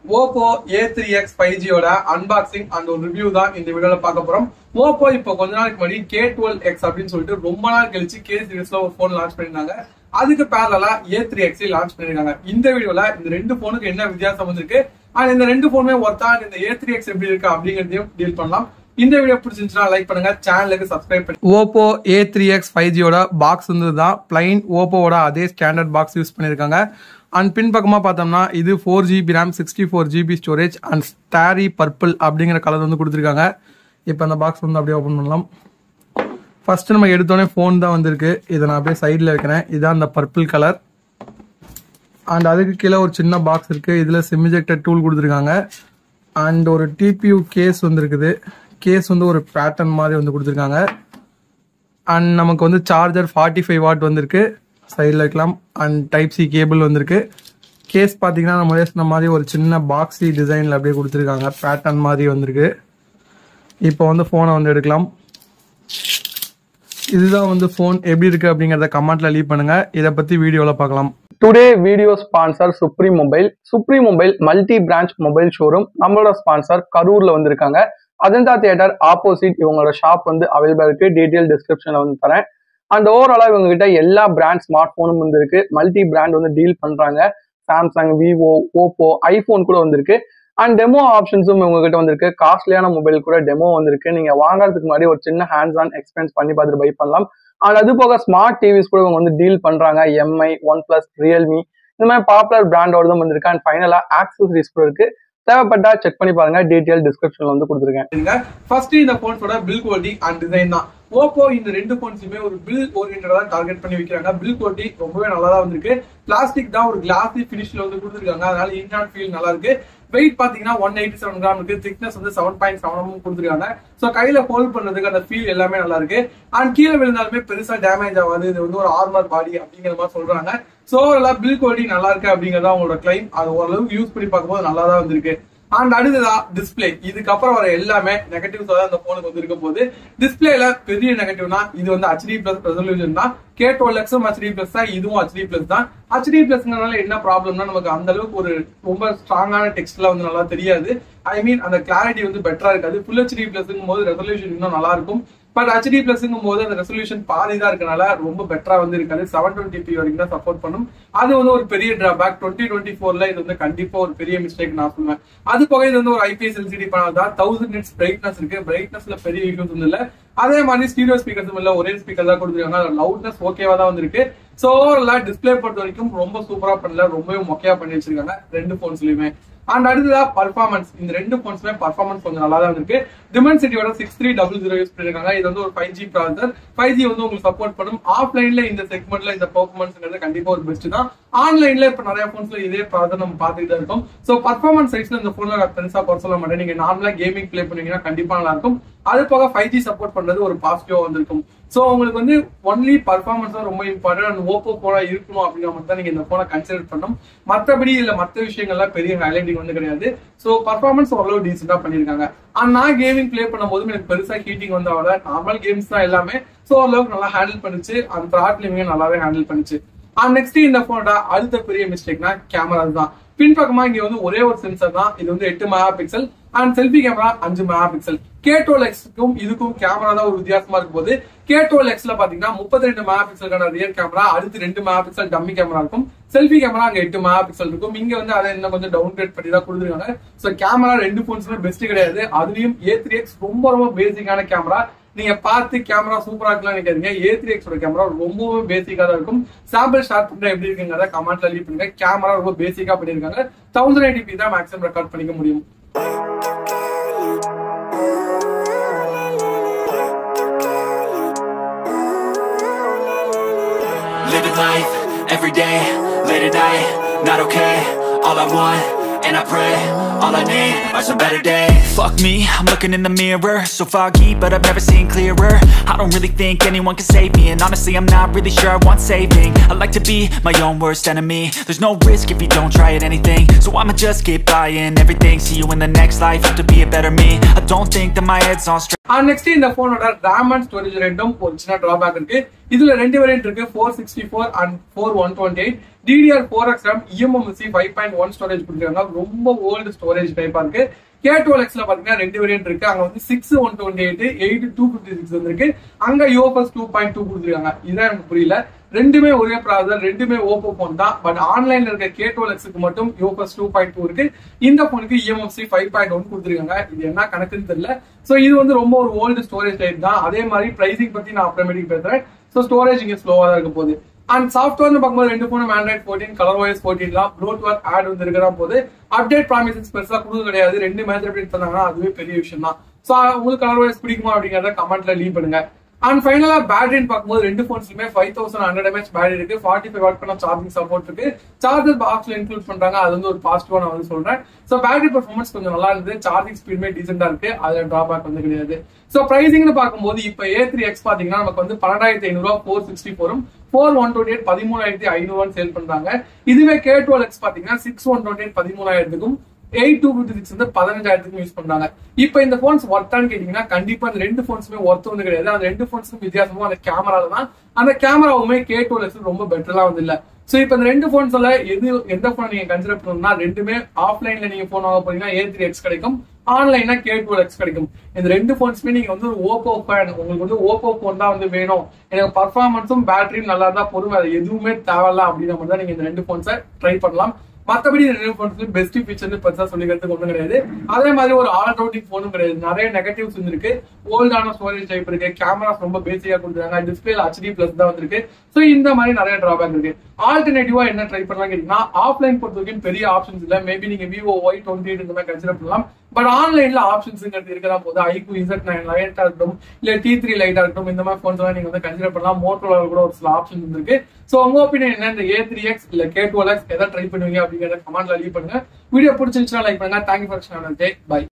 Oppo A three X five ஜியோட unboxing and ஒரு review தான் இந்த வீடியோல பார்க்க போறோம் ஓப்போ இப்போ கொஞ்ச நாளைக்கு முன்னாடி கே டுவெல் எக்ஸ் அப்படின்னு சொல்லிட்டு ரொம்ப நாள் கழிச்சு கே சீரிஸ்ல ஒரு போன் லான்ச் பண்ணிருந்தாங்க அதுக்கு பேரலா ஏ த்ரீ எக்ஸ் லான்ச் பண்ணிருக்காங்க இந்த வீடியோல இந்த ரெண்டு போனுக்கு என்ன வித்தியாசம் வந்திருக்கு அண்ட் இந்த ரெண்டு போனுமே ஒர்த்தா இந்த ஏ த்ரீ எக்ஸ் எப்படி இருக்கு அப்படிங்கறதையும் டீல் பண்ணலாம் இந்த வீடியோ பிடிச்சிருந்துச்சுன்னா லைக் பண்ணுங்க சேனலுக்கு சப்ஸ்கிரைப் பண்ணி Oppo A three X five ஜியோட பாக்ஸ் வந்து தான் பிளைன் ஓப்போவோட அதே ஸ்டாண்டர்ட் பாக்ஸ் யூஸ் பண்ணியிருக்காங்க அண்ட் பின்பக்கமாக பார்த்தோம்னா இது four GB RAM sixty four GB storage and starry purple அப்படிங்கிற கலர் வந்து கொடுத்துருக்காங்க இப்போ அந்த பாக்ஸ் வந்து அப்படியே ஓப்பன் பண்ணலாம் ஃபர்ஸ்ட் நம்ம எடுத்தோடனே ஃபோன் தான் வந்திருக்கு இதை நான் அப்படியே சைடில் வைக்கிறேன் இதுதான் அந்த பர்பிள் கலர் அண்ட் அதுக்கு கீழே ஒரு சின்ன பாக்ஸ் இருக்கு இதுல சிமிஜெக்டட் டூல் கொடுத்துருக்காங்க அண்ட் ஒரு டிபியூ கேஸ் வந்துருக்குது கேஸ் வந்து ஒரு பேட்டர்ன் மாதிரி வந்து கொடுத்துருக்காங்க அண்ட் நமக்கு வந்து சார்ஜர் ஃபார்ட்டி ஃபைவ் வாட் வந்திருக்கு சைடில் வைக்கலாம் அண்ட் டைப் சி கேபிள் வந்திருக்கு கேஸ் பார்த்தீங்கன்னா நம்ம சொன்ன மாதிரி ஒரு சின்ன பாக்ஸி டிசைனில் அப்படியே கொடுத்துருக்காங்க பேட்டர்ன் மாதிரி வந்திருக்கு இப்போ வந்து ஃபோனை வந்து எடுக்கலாம் இதுதான் வந்து ஃபோன் எப்படி இருக்கு அப்படிங்கறத கமெண்ட்ல லீவ் பண்ணுங்க இதை பத்தி வீடியோல பார்க்கலாம் today video sponsor supreme mobile supreme mobile multi branch mobile showroom நம்மளோட ஸ்பான்சர் கரூர்ல வந்திருக்காங்க அஜந்தா தியேட்டர் ஆப்போசிட் இவங்களோட ஷாப் வந்து அவைலபிள் இருக்கு டீடைல் டிஸ்கிரிப்ஷன்ல வந்து தரேன் அண்ட் ஓவராலா இவங்க கிட்ட எல்லா பிராண்ட் ஸ்மார்ட் போனும் வந்து இருக்கு மல்டி பிராண்ட் வந்து டீல் பண்றாங்க சாம்சங் விவோ ஓப்போ ஐபோன் கூட வந்திருக்கு அண்ட் டெமோ ஆப்ஷன்ஸும் இவங்க கிட்ட வந்திருக்கு காஸ்ட்லியான மொபைல் கூட டெமோ வந்திருக்கு நீங்க வாங்குறதுக்கு முன்னாடி ஒரு சின்ன ஹேண்ட்ஸ் ஆன் எக்ஸ்பீரியன்ஸ் பண்ணி பார்த்துட்டு பை பண்ணலாம் அண்ட் அது போக ஸ்மார்ட் டிவிஸ் கூட இவங்க வந்து டீல் பண்றாங்க எம்ஐ ஒன் பிளஸ் ரியல்மி இந்த மாதிரி பாப்புலர் பிராண்டோட தான் வந்திருக்கு அண்ட் ஃபைனலா ஆக்சசரிஸ் கூட இருக்கு தேவைப்பட்டா செக் பண்ணி பாருங்க டீடைல் டிஸ்கிரிப்ஷன்ல வந்து கொடுத்துருக்கேன் ஃபர்ஸ்ட் இந்த போன்ஸோட பில் குவாலிட்டி அண்ட் டிசைன் தான் ஓப்போ இந்த ரெண்டு போன்ஸுமே ஒரு பில் ஓரியன்டா தான் டார்கெட் பண்ணி வைக்கிறாங்க பில் குவாலிட்டி ரொம்பவே நல்லா தான் வந்திருக்கு பிளாஸ்டிக் தான் ஒரு கிளாஸி ஃபினிஷ்ல வந்து கொடுத்துருக்காங்க அதனால இன் அண்ட் ஃபீல் நல்லா இருக்கு வெயிட் பாத்தீங்கன்னா ஒன் எயிட்டி செவன் கிராம் இருக்கு திக்னஸ் வந்து செவன் பாயிண்ட் செவன் கொடுத்துருக்காங்க ஸோ கையில ஹோல்ட் பண்றதுக்கு அந்த ஃபீல் எல்லாமே நல்லா இருக்கு அண்ட் கீழே விழுந்தாலுமே பெருசா டேமேஜ் ஆகாது இது வந்து ஒரு ஆர்மர் பாடி அப்படிங்கிற மாதிரி சொல்றாங்க ஸோ ஓவராலா பில் குவாலிட்டி நல்லா இருக்கு அப்படிங்கறத அவங்களோட கிளைம் அது ஓரளவுக்கு யூஸ் பண்ணி பார்க்கும்போது நல்லா தான் வந்திருக்கு அண்ட் அடுத்ததா டிஸ்பிளே இதுக்கப்புறம் வர எல்லாமே நெகட்டிவ்ஸ் தான் அந்த போனுக்கு வந்து இருக்க போது டிஸ்பிளேல பெரிய நெகட்டிவ்னா இது வந்து ஹெச்டி பிளஸ் ரெசல்யூஷன் தான் கே டுவெல் எக்ஸும் ஹெச்டி பிளஸ் தான் இதுவும் ஹெச்டி பிளஸ் தான் ஹெச்டி பிளஸ்னால என்ன ப்ராப்ளம்னா நமக்கு அந்த அளவுக்கு ஒரு ரொம்ப ஸ்ட்ராங்கான டெக்ஸ்ட்ல வந்து நல்லா தெரியாது ஐ மீன் அந்த கிளாரிட்டி வந்து பெட்டரா இருக்காது ஃபுல் ஹெச்டி பிளஸ்ங்கும் போது ரெசல்யூஷன் இன்னும் நல்லா இருக்கும் பட் ஹெச்டி பிளஸ்ங்கும் போது அந்த ரெசல்யூஷன் பாதி தான் இருக்கனால ரொம்ப பெட்டரா வந்து இருக்காது செவன் டுவெண்ட்டி பி வரைக்கும் தான் சப்போர்ட் பண்ணும் அது வந்து ஒரு பெரிய டிராபேக் டுவெண்ட்டி டுவெண்ட்டி ஃபோர்ல இது வந்து கண்டிப்பா ஒரு பெரிய மிஸ்டேக் நான் சொல்லுவேன் அது போக இது வந்து ஒரு ஐபிஎஸ் எல்சிடி பேனல் தான் தௌசண்ட் நிட்ஸ் பிரைட்னஸ் இருக்கு பிரைட்னஸ்ல பெரிய இஷ்யூஸ் வந்து இல்ல அதே மாதிரி ஸ்டீரியோ ஸ்பீக்கர்ஸும் இல்ல ஒரே ஸ்பீக்கர் தான் கொடுத்துருக்காங்க லவுட்னஸ் ஓகேவா தான் வந்திருக்கு சோ ஓவராலா டிஸ்பிளே பொறுத்த வரைக்கும் ரொம்ப சூப்பரா பண்ணல ரொம்பவே மொக்கையா பண்ணி வச்சிருக்காங்க ரெண்டு போன்ஸ்லயுமே அண்ட் அடுத்ததா பர்ஃபார்மன்ஸ் இந்த ரெண்டு போன்ஸ்மே பர்ஃபார்மன்ஸ் கொஞ்சம் நல்லா தான் இருக்கு டிமென்சிட்டியோட six three double zero use பண்ணிருக்காங்க இது வந்து ஒரு five G processor five G வந்து உங்களுக்கு சப்போர்ட் பண்ணும் ஆஃப்லைன்ல இந்த செக்மெண்ட்ல இந்த பர்ஃபார்மன்ஸ் கண்டிப்பா ஒரு பெஸ்ட் தான் ஆன்லைன்ல இப்ப நிறைய போன்ஸ்ல இதே ப்ராசர் நம்ம பார்த்துட்டு தான் இருக்கோம் சோ பர்ஃபார்மன்ஸ் சைஸ்ல இந்த போன்ல பெருசா குறை சொல்ல மாட்டேன் நீங்க நார்மலா கேமிங் பிளே பண்ணீங்கன்னா கண்டிப்பா நல்லா இருக்கும் அது போக ஃபைவ் ஜி சப்போர்ட் பண்றது ஒரு பாசிட்டிவா வந்திருக்கும் சோ உங்களுக்கு வந்து ஒன்லி பர்ஃபார்மன்ஸ் தான் ரொம்ப இம்பார்ட்டன்ட் அண்ட் ஓப்போ போனா இருக்கணும் அப்படிங்கிற மட்டும் தான் நீங்க இந்த போனை கன்சிடர் பண்ணணும் மற்றபடி இதுல மற்ற விஷயங்கள்லாம் பெரிய ஹைலைட்டிங் வந்து கிடையாது சோ பர்ஃபார்மன்ஸ் ஓரளவு டீசெண்டா பண்ணிருக்காங்க அண்ட் நான் கேமிங் பிளே பண்ணும்போது எனக்கு பெருசா ஹீட்டிங் வந்து ஆகல நார்மல் கேம்ஸ் தான் எல்லாமே சோ ஓரளவுக்கு நல்லா ஹேண்டில் பண்ணுச்சு அந்த த்ராட்லிங்க நல்லாவே ஹேண்டில் பண்ணுச்சு அண்ட் நெக்ஸ்ட் இந்த போனோட அடுத்த பெரிய மிஸ்டேக்னா கேமரா தான் பின்பக்கமா இங்க வந்து ஒரே ஒரு சென்சர் தான் இது வந்து எட்டு mega pixel and selfie camera அஞ்சு மெகா பிக்சல் கே டுவெல் எக்ஸ்க்கும் இதுக்கும் கேமரா தான் ஒரு வித்தியாசமா இருக்கும் போது கே டுவெல் எக்ஸ்ல பாத்தீங்கன்னா முப்பத்தி ரெண்டு மெகா பிக்சலுக்கான ரியர் கேமரா அடுத்து ரெண்டு மெகா பிக்சல் டம்மி கேமரா இருக்கும் செல்ஃபி கேமரா அங்க எட்டு மெகா பிக்சல் இருக்கும் இங்க வந்து அதை இன்னும் கொஞ்சம் டவுன் கிரேட் பண்ணி தான் கொடுத்துருக்காங்க சோ கேமரா ரெண்டு போன்ஸுமே பெஸ்ட் கிடையாது அதுலயும் ஏ த்ரீ எக்ஸ் ரொம்ப ரொம்ப பேசிக்கான கேமரா நீங்க பார்த்து கேமரா சூப்பரா இருக்கலாம் நினைக்காதீங்க ஏ த்ரீ எக்ஸோட கேமரா ரொம்பவே பேசிக்கா தான் இருக்கும் சாம்பிள் ஷார்ட் பண்ண எப்படி இருக்குங்கிறத கமெண்ட்ல லீவ் பண்ணுங்க கேமரா ரொம்ப பேசிக்கா பண்ணிருக்காங்க தௌசண்ட் எயிட்டி தான் மேக்ஸிமம் ரெக்கார்ட் பண்ணிக்க முடியும் Living life, every day, late at night, not okay All I want, and I pray, all I need are some better days Fuck me, I'm looking in the mirror So foggy, but I've never seen clearer I don't really think anyone can save me And honestly, I'm not really sure I want saving I like to be my own worst enemy There's no risk if you don't try at anything So I'ma just keep buying everything See you in the next life, have to be a better me I don't think that my head's on straight and next இந்த போனோட RAM and storage ரெண்டும் ஒரு சின்ன drawback இருக்கு இதுல ரெண்டு variant இருக்கு four sixty four and four one twenty eight DDR four X RAM eMMC five point one storage கொடுத்துருக்காங்க ரொம்ப ஓல்டு ஸ்டோரேஜ் டைப்பா இருக்கு கே டுவெல் எக்ஸ்ல பாத்தீங்கன்னா ரெண்டு வேரியன்ட் இருக்கு அங்க வந்து six one twenty eight eight two fifty six வந்திருக்கு அங்க யூஎஃப்எஸ் டூ பாயிண்ட் டூ கொடுத்துருக்காங்க இதான் எனக்கு புரியல ரெண்டுமே ஒரே ப்ராசர் ரெண்டுமே ஓப்போ போன் தான் பட் ஆன்லைன்ல இருக்க கே டுவெல் எக்ஸுக்கு மட்டும் யூஎஃப்எஸ் டூ பாயிண்ட் டூ இருக்கு இந்த போனுக்கு இஎம்எஃப்சி ஃபைவ் பாயிண்ட் ஒன் கொடுத்துருக்காங்க இது என்ன கணக்குன்னு தெரியல சோ இது வந்து ரொம்ப ஒரு ஓல்டு ஸ்டோரேஜ் டைப் தான் அதே மாதிரி பிரைசிங் பத்தி நான் அப்புறமேட்டிக் பேசுறேன் சோ ஸ்டோரேஜ் இங்க ஸ்லோவா தான் இருக்க போகுது அண்ட் சாஃப்ட்வேர்னு பார்க்கும்போது ரெண்டு போனும் ஆண்ட்ராய்ட் ஃபோர்டீன் கலர் வாய்ஸ் ஃபோர்டீன்லாம் ப்ளூடூத் ஆட் வந்து இருக்கிற போது அப்டேட் ப்ராமிசஸ் பெருசா கொடுக்க கிடையாது ரெண்டு மேட்ச் அப்டேட் பண்ணாங்கன்னா அதுவே பெரிய விஷயம் தான் ஸோ உங்களுக்கு கலர் வாய்ஸ் பிடிக்குமா அப்படிங்கறத கமெண்ட்ல லீவ் பண்ணுங்க அண்ட் ஃபைனலா பேட்டரின்னு பார்க்கும்போது ரெண்டு போன்ஸ்லுமே five thousand hundred mAh battery இருக்கு ஃபார்ட்டி ஃபைவ் வாட் பண்ண சார்ஜிங் சப்போர்ட் இருக்கு சார்ஜர் பாக்ஸ்ல இன்க்ளூட் பண்றாங்க அது வந்து ஒரு பாசிட்டிவா நான் வந்து சொல்றேன் ஸோ பேட்டரி பர்ஃபார்மன்ஸ் கொஞ்சம் நல்லா இருந்தது சார்ஜிங் ஸ்பீடுமே டீசெண்டா இருக்கு அதுல டிராபேக் வந்து கிடையாது ஸோ பிரைசிங்னு பார்க்கும்போது இப்போ ஏ த்ரீ எக்ஸ் பாத்தீங்கன்னா நமக்கு வந்து பன்னெண்டாயிரத்தி ஐநூறு ஃபோர் சிக்ஸ்டி ஃபோரும் ஃபோர் ஒன் டுவெண்ட்டி எயிட் பதிமூணாயிரத்தி ஐநூறு சேல் பண்றாங்க இதுவே கே டுவெல் எக்ஸ் பாத்தீங்கன்னா சிக்ஸ் ஒன் டுவெண்ட்டி எயிட் பதிமூணாயிரத்துக்கும் எயிட் டூ ஃபிஃப்டி சிக்ஸ் வந்து பதினஞ்சாயிரத்துக்கும் யூஸ் பண்றாங்க இப்போ இந்த போன்ஸ் ஒர்த்தான்னு கேட்டீங்கன்னா கண்டிப்பா இந்த ரெண்டு போன்ஸுமே ஒர்த் வந்து கிடையாது அந்த ரெண்டு போன்ஸும் வித்தியாசமும் அந்த கேமரால தான் அந்த கேமராவுமே கே டுவெல் எக்ஸ் ரொம்ப பெட்டரா வந்து இல்ல சோ இப்போ இந்த ரெண்டு போன்ஸ்ல எது எந்த போன் நீங்க கன்சிடர் பண்ணணும்னா ரெண்டுமே ஆஃப்லைன்ல நீங்க போன் வாங்க போறீங்கன்னா ஏ த்ரீ எக்ஸ் கிடைக்கும் ஆன்லைனா கே டுவெல் எக்ஸ் கிடைக்கும் இந்த ரெண்டு போன்ஸுமே நீங்க வந்து ஒரு ஓப்போ ஃபேன் உங்களுக்கு வந்து ஓப்போ போன் தான் வந்து வேணும் எனக்கு பர்ஃபார்மன்ஸும் பேட்டரியும் நல்லா இருந்தா பொறுமை அது எதுவுமே தேவையில்ல அப்படின்ற மாதிரி தான் நீங்க இந்த ரெண்டு போன்ஸை ட்ரை பண்ணலாம் மத்தபடி இந்த ரெண்டு போன்ஸ்ல பெஸ்ட் ஃபீச்சர் பெருசா சொல்லிக்கிறதுக்கு ஒண்ணும் கிடையாது அதே மாதிரி ஒரு ஆல் ரவுண்டிங் போனும் கிடையாது நிறைய நெகட்டிவ்ஸ் இருக்கு ஓல்டான ஸ்டோரேஜ் டைப் இருக்கு கேமராஸ் ரொம்ப பேசிக்கா கொடுத்துருக்காங்க டிஸ்பிளே ஹெச்டி பிளஸ் தான் வந்திருக்கு சோ இந்த மாதிரி நிறைய டிராபேக் இருக்கு ஆல்டர்னேட்டிவா என்ன ட்ரை பண்ணலாம் கேட்டீங்கன்னா ஆஃப்லைன் பொறுத்த வரைக்கும் பெரிய ஆப்ஷன்ஸ் இல்ல மேபி நீங்க விவோ ஒய் டுவெண்ட்டி எயிட் இந்த மாதிரி கன்சிடர் பண்ணலாம் பட் ஆன்லைன்ல ஆப்ஷன்ஸ்ங்கிறது இருக்கதான் போது ஐக்கு இசட் நைன் லைட்டா இருக்கட்டும் இல்ல டி த்ரீ லைட்டா இருக்கட்டும் இந்த மாதிரி போன்ஸ் எல்லாம் நீங்க வந்து கன்சிடர் பண்ணலாம் மோட்டோல கூட ஒரு சில ஆப்ஷன்ஸ் இருக்கு சோ உங்க ஒப்பீனியன் என்ன இந்த ஏ த்ரீ எக்ஸ் இல்ல கே டுவெல் எக்ஸ் எதை ட்ரை பண்ணுவீங்க அப்படிங்கறத கமெண்ட்ல லீவ் பண்ணுங்க வீடியோ பிடிச்சிருந்துச்சுன்னா லைக் பண்ணுங்க தேங்க்யூ ஃபார் டே பை